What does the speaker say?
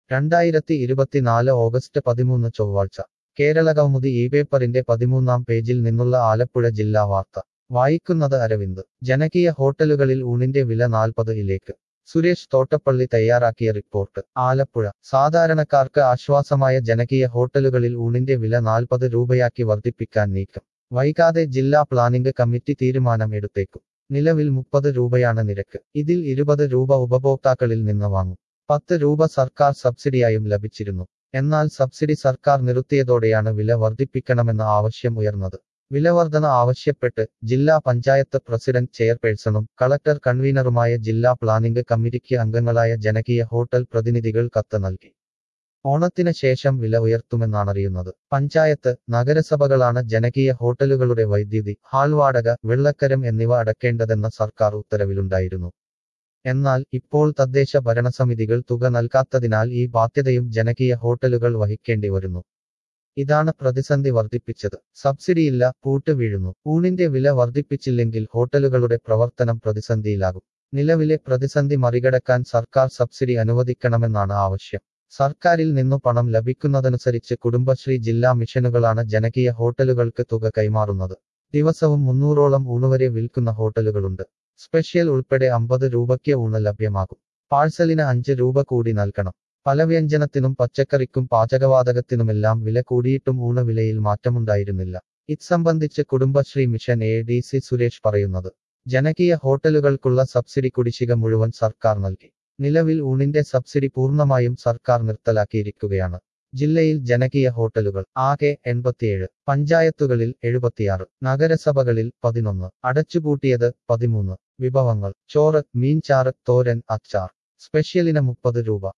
രണ്ടായിരത്തി ഇരുപത്തിനാല് ഓഗസ്റ്റ് പതിമൂന്ന് ചൊവ്വാഴ്ച കേരളകൗമുദി ഈ പേപ്പറിന്റെ പതിമൂന്നാം പേജിൽ നിന്നുള്ള ആലപ്പുഴ ജില്ലാ വാർത്ത വായിക്കുന്നത് അരവിന്ദ് ജനകീയ ഹോട്ടലുകളിൽ ഊണിന്റെ വില നാൽപ്പത് ഇലേക്ക് സുരേഷ് തോട്ടപ്പള്ളി തയ്യാറാക്കിയ റിപ്പോർട്ട് ആലപ്പുഴ സാധാരണക്കാർക്ക് ആശ്വാസമായ ജനകീയ ഹോട്ടലുകളിൽ ഊണിന്റെ വില നാൽപ്പത് രൂപയാക്കി വർദ്ധിപ്പിക്കാൻ നീക്കം വൈകാതെ ജില്ലാ പ്ലാനിംഗ് കമ്മിറ്റി തീരുമാനം എടുത്തേക്കും നിലവിൽ മുപ്പത് രൂപയാണ് നിരക്ക് ഇതിൽ ഇരുപത് രൂപ ഉപഭോക്താക്കളിൽ നിന്ന് വാങ്ങും പത്ത് രൂപ സർക്കാർ സബ്സിഡിയായും ലഭിച്ചിരുന്നു എന്നാൽ സബ്സിഡി സർക്കാർ നിർത്തിയതോടെയാണ് വില വർദ്ധിപ്പിക്കണമെന്ന ആവശ്യം ഉയർന്നത് വിലവർധന ആവശ്യപ്പെട്ട് ജില്ലാ പഞ്ചായത്ത് പ്രസിഡന്റ് ചെയർപേഴ്സണും കളക്ടർ കൺവീനറുമായ ജില്ലാ പ്ലാനിംഗ് കമ്മിറ്റിക്ക് അംഗങ്ങളായ ജനകീയ ഹോട്ടൽ പ്രതിനിധികൾ കത്ത് നൽകി ഓണത്തിന് ശേഷം വില ഉയർത്തുമെന്നാണറിയുന്നത് പഞ്ചായത്ത് നഗരസഭകളാണ് ജനകീയ ഹോട്ടലുകളുടെ വൈദ്യുതി ഹാൾ വാടക വെള്ളക്കരം എന്നിവ അടക്കേണ്ടതെന്ന സർക്കാർ ഉത്തരവിലുണ്ടായിരുന്നു എന്നാൽ ഇപ്പോൾ തദ്ദേശ ഭരണസമിതികൾ തുക നൽകാത്തതിനാൽ ഈ ബാധ്യതയും ജനകീയ ഹോട്ടലുകൾ വഹിക്കേണ്ടി വരുന്നു ഇതാണ് പ്രതിസന്ധി വർദ്ധിപ്പിച്ചത് സബ്സിഡിയില്ല പൂട്ട് വീഴുന്നു ഊണിന്റെ വില വർദ്ധിപ്പിച്ചില്ലെങ്കിൽ ഹോട്ടലുകളുടെ പ്രവർത്തനം പ്രതിസന്ധിയിലാകും നിലവിലെ പ്രതിസന്ധി മറികടക്കാൻ സർക്കാർ സബ്സിഡി അനുവദിക്കണമെന്നാണ് ആവശ്യം സർക്കാരിൽ നിന്നു പണം ലഭിക്കുന്നതനുസരിച്ച് കുടുംബശ്രീ ജില്ലാ മിഷനുകളാണ് ജനകീയ ഹോട്ടലുകൾക്ക് തുക കൈമാറുന്നത് ദിവസവും മുന്നൂറോളം ഊണുവരെ വിൽക്കുന്ന ഹോട്ടലുകളുണ്ട് സ്പെഷ്യൽ ഉൾപ്പെടെ അമ്പത് രൂപയ്ക്ക് ഊണ് ലഭ്യമാകും പാഴ്സലിന് അഞ്ച് രൂപ കൂടി നൽകണം പല വ്യഞ്ജനത്തിനും പച്ചക്കറിക്കും പാചകവാതകത്തിനുമെല്ലാം വില കൂടിയിട്ടും ഊണ് വിലയിൽ മാറ്റമുണ്ടായിരുന്നില്ല ഇത് സംബന്ധിച്ച് Kudumbashree mission A D C Suresh പറയുന്നത് ജനകീയ ഹോട്ടലുകൾക്കുള്ള സബ്സിഡി കുടിശ്ശിക മുഴുവൻ സർക്കാർ നൽകി നിലവിൽ ഊണിന്റെ സബ്സിഡി പൂർണ്ണമായും സർക്കാർ നിർത്തലാക്കിയിരിക്കുകയാണ് ജില്ലയിൽ ജനകീയ ഹോട്ടലുകൾ ആകെ എൺപത്തിയേഴ് പഞ്ചായത്തുകളിൽ എഴുപത്തിയാറ് നഗരസഭകളിൽ പതിനൊന്ന് അടച്ചുപൂട്ടിയത് പതിമൂന്ന് വിഭവങ്ങൾ ചോറ് മീൻചാറ് തോരൻ അച്ചാർ സ്പെഷ്യലിന് മുപ്പത് രൂപ